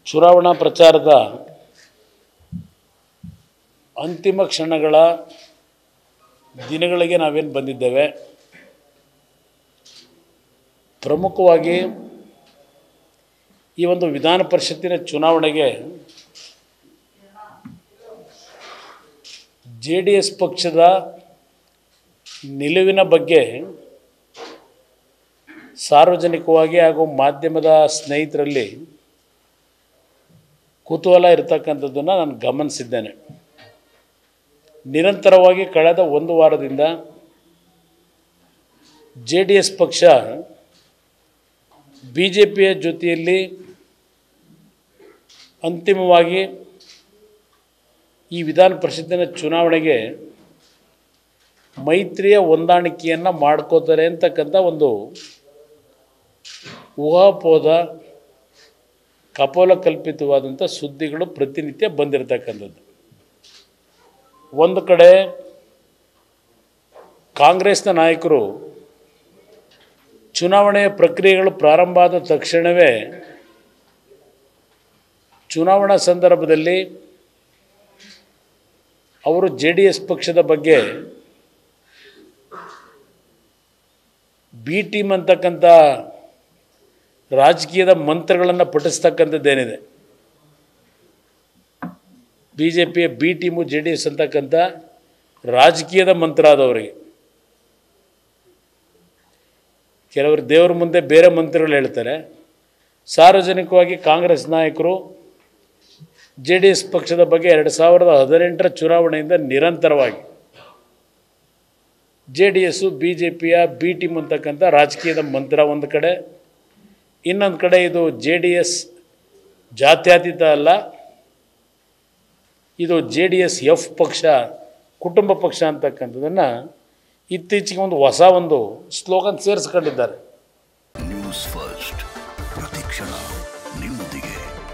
ಚುನಾವಣಾ ಪ್ರಚಾರದ ಅಂತಿಮ ಕ್ಷಣಗಳ ದಿನಗಳಿಗೆ ನಾವೇನು ಬಂದಿದ್ದೇವೆ ಪ್ರಮುಖವಾಗಿ ಈ ಒಂದು ವಿಧಾನ ಪರಿಷತ್ತಿನ ಚುನಾವಣೆಗೆ ಜೆ ಡಿ ಎಸ್ ಪಕ್ಷದ ನಿಲುವಿನ ಬಗ್ಗೆ ಸಾರ್ವಜನಿಕವಾಗಿ ಹಾಗೂ ಮಾಧ್ಯಮದ ಸ್ನೇಹಿತರಲ್ಲಿ ಕುತೂಹಲ ಇರತಕ್ಕಂಥದ್ದನ್ನು ನಾನು ಗಮನಿಸಿದ್ದೇನೆ ನಿರಂತರವಾಗಿ ಕಳೆದ ಒಂದು ವಾರದಿಂದ ಜೆ ಡಿ ಎಸ್ ಪಕ್ಷ ಬಿ ಜೆ ಪಿಯ ಜೊತೆಯಲ್ಲಿ ಅಂತಿಮವಾಗಿ ಈ ವಿಧಾನ ಪರಿಷತ್ತಿನ ಚುನಾವಣೆಗೆ ಮೈತ್ರಿಯ ಹೊಂದಾಣಿಕೆಯನ್ನು ಮಾಡ್ಕೋತಾರೆ ಅಂತಕ್ಕಂಥ ಒಂದು ಊಹಾಪೋದ ಕಪೋಲ ಕಲ್ಪಿತವಾದಂಥ ಸುದ್ದಿಗಳು ಪ್ರತಿನಿತ್ಯ ಬಂದಿರತಕ್ಕಂಥದ್ದು ಒಂದು ಕಡೆ ಕಾಂಗ್ರೆಸ್ನ ನಾಯಕರು ಚುನಾವಣೆಯ ಪ್ರಕ್ರಿಯೆಗಳು ಪ್ರಾರಂಭ ಆದ ತಕ್ಷಣವೇ ಚುನಾವಣಾ ಸಂದರ್ಭದಲ್ಲಿ ಅವರು ಜೆ ಡಿ ಎಸ್ ಪಕ್ಷದ ಬಗ್ಗೆ ಬಿ ಟೀಮ್ ಅಂತಕ್ಕಂಥ ರಾಜಕೀಯದ ಮಂತ್ರಗಳನ್ನು ಪಠಿಸ್ತಕ್ಕಂಥದ್ದೇನಿದೆ ಬಿ ಜೆ ಪಿಯ B team J D S ಅಂತಕ್ಕಂಥ ರಾಜಕೀಯದ ಮಂತ್ರ ಆದವರಿಗೆ ಕೆಲವರು ದೇವರ ಮುಂದೆ ಬೇರೆ ಮಂತ್ರಗಳು ಹೇಳ್ತಾರೆ ಸಾರ್ವಜನಿಕವಾಗಿ ಕಾಂಗ್ರೆಸ್ ನಾಯಕರು ಜೆ ಡಿ ಎಸ್ ಪಕ್ಷದ ಬಗ್ಗೆ ಎರಡು ಸಾವಿರದ ಹದಿನೆಂಟರ ಚುನಾವಣೆಯಿಂದ ನಿರಂತರವಾಗಿ J D S B J ಪಿಯ ಬಿ ಟೀಮ್ ಅಂತಕ್ಕಂಥ ರಾಜಕೀಯದ ಮಂತ್ರ ಒಂದು ಕಡೆ ಇನ್ನೊಂದು ಕಡೆ ಇದು ಜೆ ಡಿ ಎಸ್ ಜಾತ್ಯತೀತ ಅಲ್ಲ ಇದು ಜೆ ಡಿ ಎಸ್ ಎಫ್ ಪಕ್ಷ ಕುಟುಂಬ ಪಕ್ಷ ಅಂತಕ್ಕಂಥದ್ದನ್ನು ಇತ್ತೀಚೆಗೆ ಒಂದು ಹೊಸ ಒಂದು ಸ್ಲೋಗನ್ ಸೇರಿಸ್ಕೊಂಡಿದ್ದಾರೆ ನ್ಯೂಸ್ ಫಸ್ಟ್ ಪ್ರತಿಕ್ಷಣ ನಿಮ್ಮೊಂದಿಗೆ